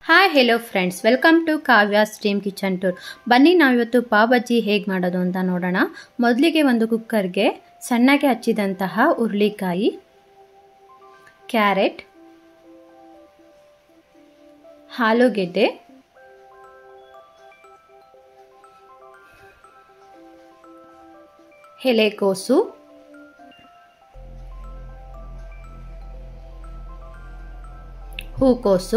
hi hello friends welcome to Kavya stream kitchen tour ಬನ್ನಿ ನಾವಿವತ್ತು ಪಾವ್ ಬಜ್ಜಿ ಹೇಗೆ ಮಾಡೋದು ಅಂತ ನೋಡೋಣ ಮೊದಲಿಗೆ ಒಂದು ಕುಕ್ಕರ್ಗೆ ಸಣ್ಣಗೆ ಹಚ್ಚಿದಂತಹ ಹುರುಳಿಕಾಯಿ ಕ್ಯಾರೆಟ್ ಆಲೂಗೆಡ್ಡೆ ಎಲೆಕೋಸು ಹೂಕೋಸು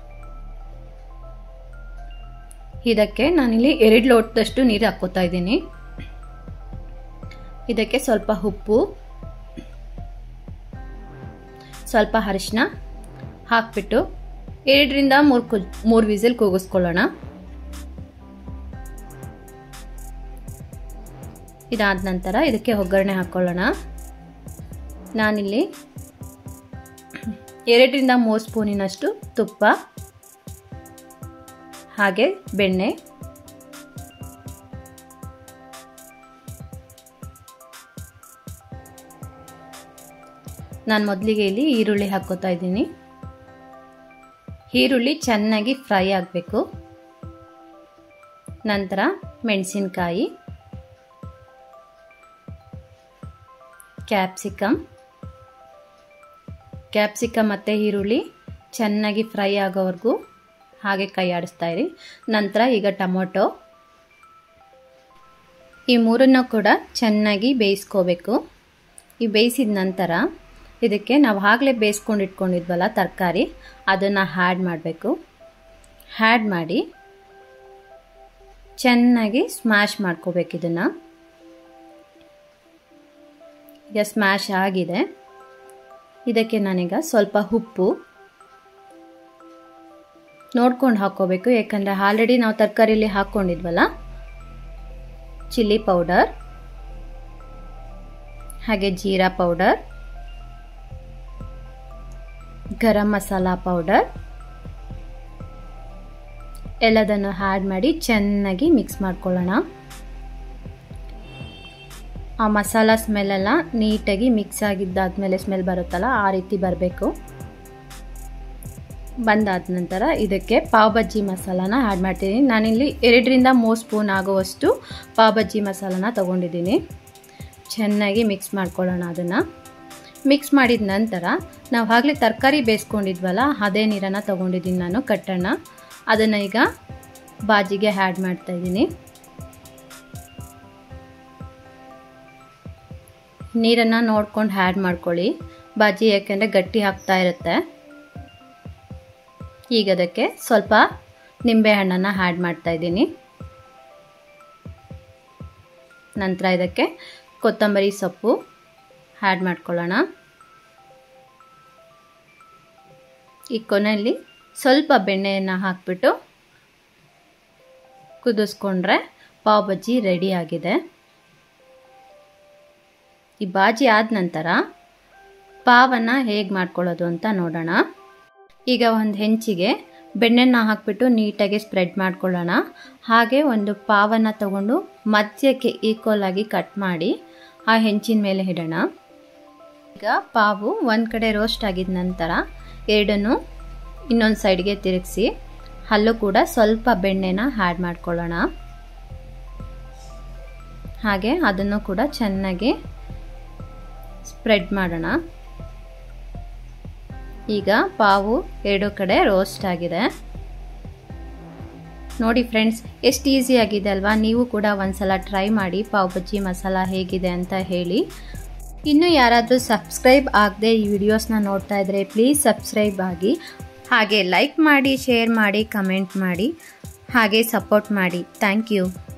ಇದಕ್ಕೆ ನಾನಿಲ್ಲಿ ಎರಡು ಲೋಟದಷ್ಟು ನೀರು ಹಾಕೋತಾ ಇದ್ದೀನಿ ಇದಕ್ಕೆ ಸ್ವಲ್ಪ ಉಪ್ಪು ಸ್ವಲ್ಪ ಅರಿಶಿನ ಹಾಕ್ಬಿಟ್ಟು ಎರಡರಿಂದ ಮೂರು ಕು ಮೂರು ವಿಸಿಲ್ ಕೂಗಿಸ್ಕೊಳ್ಳೋಣ ಇದಾದ ನಂತರ ಇದಕ್ಕೆ ಒಗ್ಗರಣೆ ಹಾಕ್ಕೊಳ್ಳೋಣ ನಾನಿಲ್ಲಿ ಎರಡರಿಂದ ಮೂರು ಸ್ಪೂನಿನಷ್ಟು ತುಪ್ಪ ಹಾಗೆ ಬೆಣ್ಣೆ ನಾನು ಮೊದಲಿಗೆ ಇಲ್ಲಿ ಈರುಳ್ಳಿ ಹಾಕೋತಾ ಇದ್ದೀನಿ ಈರುಳ್ಳಿ ಚೆನ್ನಾಗಿ ಫ್ರೈ ಆಗಬೇಕು ನಂತರ ಮೆಣಸಿನ್ಕಾಯಿ ಕ್ಯಾಪ್ಸಿಕಮ್ ಕ್ಯಾಪ್ಸಿಕಮ್ ಮತ್ತು ಈರುಳ್ಳಿ ಚೆನ್ನಾಗಿ ಫ್ರೈ ಆಗೋವರೆಗೂ ಹಾಗೆ ಕೈ ಆಡಿಸ್ತಾ ಇರಿ ನಂತರ ಈಗ ಟೊಮೊಟೊ ಈ ಮೂರನ್ನು ಕೂಡ ಚೆನ್ನಾಗಿ ಬೇಯಿಸ್ಕೋಬೇಕು ಈ ಬೇಯಿಸಿದ ನಂತರ ಇದಕ್ಕೆ ನಾವು ಆಗಲೇ ಬೇಯಿಸ್ಕೊಂಡು ಇಟ್ಕೊಂಡಿದ್ವಲ್ಲ ತರಕಾರಿ ಅದನ್ನು ಹ್ಯಾಡ್ ಮಾಡಬೇಕು ಹ್ಯಾಡ್ ಮಾಡಿ ಚೆನ್ನಾಗಿ ಸ್ಮ್ಯಾಶ್ ಮಾಡ್ಕೋಬೇಕು ಇದನ್ನು ಈಗ ಸ್ಮ್ಯಾಶ್ ಆಗಿದೆ ಇದಕ್ಕೆ ನಾನೀಗ ಸ್ವಲ್ಪ ಉಪ್ಪು ನೋಡ್ಕೊಂಡು ಹಾಕ್ಕೋಬೇಕು ಯಾಕಂದರೆ ಆಲ್ರೆಡಿ ನಾವು ತರಕಾರಿಲಿ ಹಾಕ್ಕೊಂಡಿದ್ವಲ್ಲ ಚಿಲ್ಲಿ ಪೌಡರ್ ಹಾಗೆ ಜೀರಾ ಪೌಡರ್ ಗರಂ ಮಸಾಲ ಪೌಡರ್ ಎಲ್ಲದನ್ನು ಆ್ಯಡ್ ಮಾಡಿ ಚೆನ್ನಾಗಿ ಮಿಕ್ಸ್ ಮಾಡ್ಕೊಳ್ಳೋಣ ಆ ಮಸಾಲ ಸ್ಮೆಲ್ಲೆಲ್ಲ ನೀಟಾಗಿ ಮಿಕ್ಸ್ ಆಗಿದ್ದಾದ್ಮೇಲೆ ಸ್ಮೆಲ್ ಬರುತ್ತಲ್ಲ ಆ ರೀತಿ ಬರಬೇಕು ಬಂದಾದ ನಂತರ ಇದಕ್ಕೆ ಪಾವ್ ಬಜ್ಜಿ ಮಸಾಲಾನ ಆ್ಯಡ್ ಮಾಡ್ತೀನಿ ನಾನಿಲ್ಲಿ ಎರಡರಿಂದ ಮೂರು ಸ್ಪೂನ್ ಆಗುವಷ್ಟು ಪಾವ್ ಬಜ್ಜಿ ಮಸಾಲಾನ ತೊಗೊಂಡಿದ್ದೀನಿ ಚೆನ್ನಾಗಿ ಮಿಕ್ಸ್ ಮಾಡ್ಕೊಳ್ಳೋಣ ಅದನ್ನು ಮಿಕ್ಸ್ ಮಾಡಿದ ನಂತರ ನಾವು ಆಗಲೇ ತರಕಾರಿ ಬೇಯಿಸ್ಕೊಂಡಿದ್ವಲ್ಲ ಅದೇ ನೀರನ್ನು ತೊಗೊಂಡಿದ್ದೀನಿ ನಾನು ಕಟ್ಟಣ್ಣ ಅದನ್ನು ಈಗ ಬಾಜಿಗೆ ಆ್ಯಡ್ ಮಾಡ್ತಾಯಿದ್ದೀನಿ ನೀರನ್ನು ನೋಡ್ಕೊಂಡು ಆ್ಯಡ್ ಮಾಡ್ಕೊಳ್ಳಿ ಬಾಜಿ ಯಾಕೆಂದರೆ ಗಟ್ಟಿ ಆಗ್ತಾ ಇರುತ್ತೆ ಈಗ ಅದಕ್ಕೆ ಸ್ವಲ್ಪ ನಿಂಬೆಹಣ್ಣನ್ನು ಆ್ಯಡ್ ಮಾಡ್ತಾಯಿದ್ದೀನಿ ನಂತರ ಇದಕ್ಕೆ ಕೊತ್ತಂಬರಿ ಸೊಪ್ಪು ಆ್ಯಡ್ ಮಾಡ್ಕೊಳ್ಳೋಣ ಈ ಕೊನೆಯಲ್ಲಿ ಸ್ವಲ್ಪ ಬೆಣ್ಣೆಯನ್ನು ಹಾಕಿಬಿಟ್ಟು ಕುದಿಸ್ಕೊಂಡ್ರೆ ಪಾವ್ ಬಜ್ಜಿ ರೆಡಿ ಆಗಿದೆ ಈ ಬಾಜಿ ಆದ ನಂತರ ಪಾವನ್ನು ಹೇಗೆ ಮಾಡ್ಕೊಳ್ಳೋದು ಅಂತ ನೋಡೋಣ ಈಗ ಒಂದು ಹೆಂಚಿಗೆ ಬೆಣ್ಣೆನ ಹಾಕಿಬಿಟ್ಟು ನೀಟಾಗಿ ಸ್ಪ್ರೆಡ್ ಮಾಡ್ಕೊಳ್ಳೋಣ ಹಾಗೆ ಒಂದು ಪಾವನ್ನು ತಗೊಂಡು ಮಧ್ಯಕ್ಕೆ ಈಕ್ವಲ್ ಆಗಿ ಕಟ್ ಮಾಡಿ ಆ ಹೆಂಚಿನ ಮೇಲೆ ಇಡೋಣ ಈಗ ಪಾವು ಒಂದು ಕಡೆ ರೋಸ್ಟ್ ಆಗಿದ ನಂತರ ಎರಡನ್ನು ಇನ್ನೊಂದು ಸೈಡ್ಗೆ ತಿರುಗಿಸಿ ಅಲ್ಲೂ ಕೂಡ ಸ್ವಲ್ಪ ಬೆಣ್ಣೆನ ಆ್ಯಡ್ ಮಾಡ್ಕೊಳ್ಳೋಣ ಹಾಗೆ ಅದನ್ನು ಕೂಡ ಚೆನ್ನಾಗಿ ಸ್ಪ್ರೆಡ್ ಮಾಡೋಣ ಈಗ ಪಾವು ಎರಡು ಕಡೆ ರೋಸ್ಟ್ ಆಗಿದೆ ನೋಡಿ ಫ್ರೆಂಡ್ಸ್ ಎಷ್ಟು ಈಸಿ ಆಗಿದೆ ಅಲ್ವಾ ನೀವು ಕೂಡ ಒಂದ್ಸಲ ಟ್ರೈ ಮಾಡಿ ಪಾವ್ ಬಜ್ಜಿ ಮಸಾಲ ಹೇಗಿದೆ ಅಂತ ಹೇಳಿ ಇನ್ನು ಯಾರಾದರೂ ಸಬ್ಸ್ಕ್ರೈಬ್ ಆಗದೆ ಈ ವಿಡಿಯೋಸ್ನ ನೋಡ್ತಾ ಇದ್ದರೆ ಪ್ಲೀಸ್ ಸಬ್ಸ್ಕ್ರೈಬ್ ಆಗಿ ಹಾಗೆ ಲೈಕ್ ಮಾಡಿ ಶೇರ್ ಮಾಡಿ ಕಮೆಂಟ್ ಮಾಡಿ ಹಾಗೆ ಸಪೋರ್ಟ್ ಮಾಡಿ ಥ್ಯಾಂಕ್ ಯು